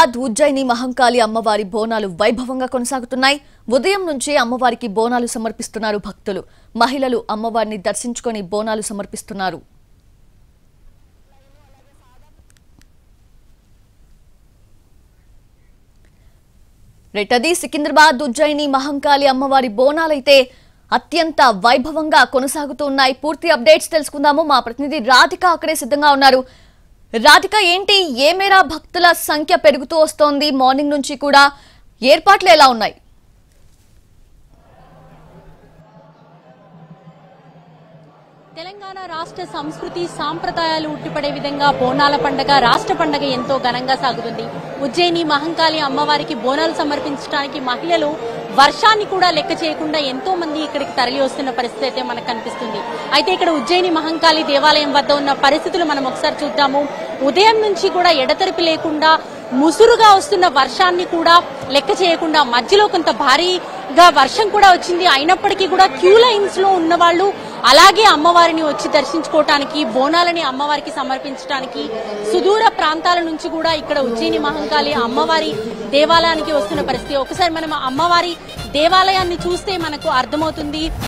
సికింద్రాబాద్ ఉజ్జయిని మహంకాళి అమ్మవారి బోనాలు వైభవంగా కొనసాగుతున్నాయి ఉదయం నుంచి అమ్మవారికి బోనాలు సమర్పిస్తున్నారు భక్తులు మహిళలు అమ్మవారిని దర్శించుకొని బోనాలు సమర్పిస్తున్నారు రైట్ అది సికింద్రాబాద్ ఉజ్జయిని మహంకాళి అమ్మవారి బోనాలైతే అత్యంత వైభవంగా కొనసాగుతూ ఉన్నాయి పూర్తి అప్డేట్స్ తెలుసుకుందాము మా ప్రతినిధి రాధిక అక్కడే సిద్ధంగా ఉన్నారు రాధిక ఏంటి ఏ మేర భక్తుల సంఖ్య పెరుగుతూ వస్తోంది మార్నింగ్ నుంచి కూడా ఏర్పాట్లు ఎలా ఉన్నాయి తెలంగాణ రాష్ట్ర సంస్కృతి సాంప్రదాయాలు ఉట్టిపడే విధంగా బోనాల పండగ రాష్ట్ర పండగ ఎంతో ఘనంగా సాగుతుంది ఉజ్జయిని మహంకాళి అమ్మవారికి బోనాలు సమర్పించడానికి మహిళలు వర్షాన్ని కూడా లెక్క చేయకుండా ఎంతో మంది ఇక్కడికి తరలి వస్తున్న పరిస్థితి అయితే మనకు కనిపిస్తుంది అయితే ఇక్కడ ఉజ్జయిని మహంకాళి దేవాలయం వద్ద ఉన్న పరిస్థితులు మనం ఒకసారి చూద్దాము ఉదయం నుంచి కూడా ఎడతెరిపి లేకుండా ముసురుగా వస్తున్న వర్షాన్ని కూడా లెక్క చేయకుండా మధ్యలో కొంత భారీగా వర్షం కూడా వచ్చింది అయినప్పటికీ కూడా క్యూ లైన్స్ లో ఉన్న వాళ్ళు అలాగే అమ్మవారిని వచ్చి దర్శించుకోవటానికి బోనాలని అమ్మవారికి సమర్పించడానికి సుదూర ప్రాంతాల నుంచి కూడా ఇక్కడ ఉజ్జయిని మహంకాళి అమ్మవారి దేవాలయానికి వస్తున్న పరిస్థితి ఒకసారి మనం అమ్మవారి దేవాలయాన్ని చూస్తే మనకు అర్థమవుతుంది